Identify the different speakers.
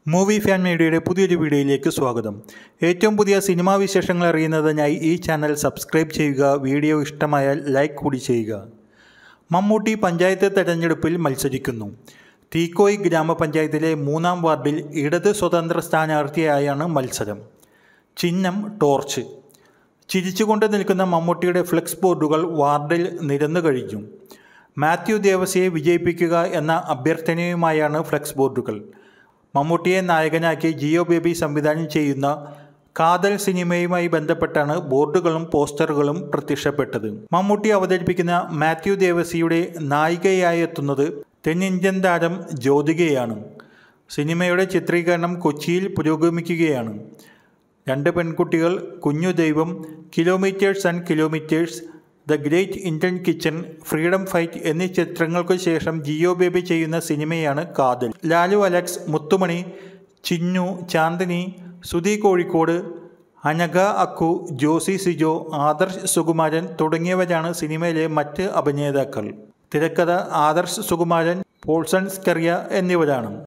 Speaker 1: movie fan മീഡിയയുടെ പുതിയൊരു വീഡിയോയിലേക്ക് സ്വാഗതം ഏറ്റവും പുതിയ സിനിമാ വിശേഷങ്ങൾ അറിയുന്നതിനായി ഈ ചാനൽ സബ്സ്ക്രൈബ് ചെയ്യുക വീഡിയോ ഇഷ്ടമായാൽ ലൈക്ക് കൂടി ചെയ്യുക മമ്മൂട്ടി പഞ്ചായത്ത് തെരഞ്ഞെടുപ്പിൽ മത്സരിക്കുന്നു തീക്കോയ് ഗ്രാമപഞ്ചായത്തിലെ മൂന്നാം വാർഡിൽ ഇടത് സ്വതന്ത്ര സ്ഥാനാർത്ഥിയായാണ് മത്സരം ചിഹ്നം ടോർച്ച് ചിരിച്ചുകൊണ്ട് നിൽക്കുന്ന മമ്മൂട്ടിയുടെ ഫ്ലെക്സ് ബോർഡുകൾ വാർഡിൽ നിരന്നു കഴിഞ്ഞു മാത്യു ദേവസിയെ വിജയിപ്പിക്കുക എന്ന അഭ്യർത്ഥനയുമായാണ് ഫ്ലെക്സ് ബോർഡുകൾ മമ്മൂട്ടിയെ നായകനാക്കി ജിയോ ബേബി സംവിധാനം ചെയ്യുന്ന കാതൽ സിനിമയുമായി ബന്ധപ്പെട്ടാണ് ബോർഡുകളും പോസ്റ്ററുകളും പ്രത്യക്ഷപ്പെട്ടത് മമ്മൂട്ടി അവതരിപ്പിക്കുന്ന മാത്യു ദേവസിയുടെ നായികയായി എത്തുന്നത് തെന്നിന്ത്യൻ താരം ജ്യോതികയാണ് സിനിമയുടെ ചിത്രീകരണം കൊച്ചിയിൽ പുരോഗമിക്കുകയാണ് രണ്ട് Penkuttikal Kunju Daivam kilometres and kilometres the great Indian kitchen freedom fight എന്നീ ചിത്രങ്ങൾക്ക് ശേഷം ജിയോ ബേബി ചെയ്യുന്ന സിനിമയാണ് കാതൽ ലാലു അലക്സ് മുത്തുമണി ചിന്നു ചാന്ദിനി സുധി കോഴിക്കോട് അനഘ അക്കു ജോസി സിജോ ആദർശ് സുകുമാരൻ തുടങ്ങിയവരാണ് സിനിമയിലെ മറ്റ് അഭിനേതാക്കൾ തിരക്കഥ ആദർശ് സുകുമാരൻ പോൾസൺ സ്കറിയ എന്നിവരാണ്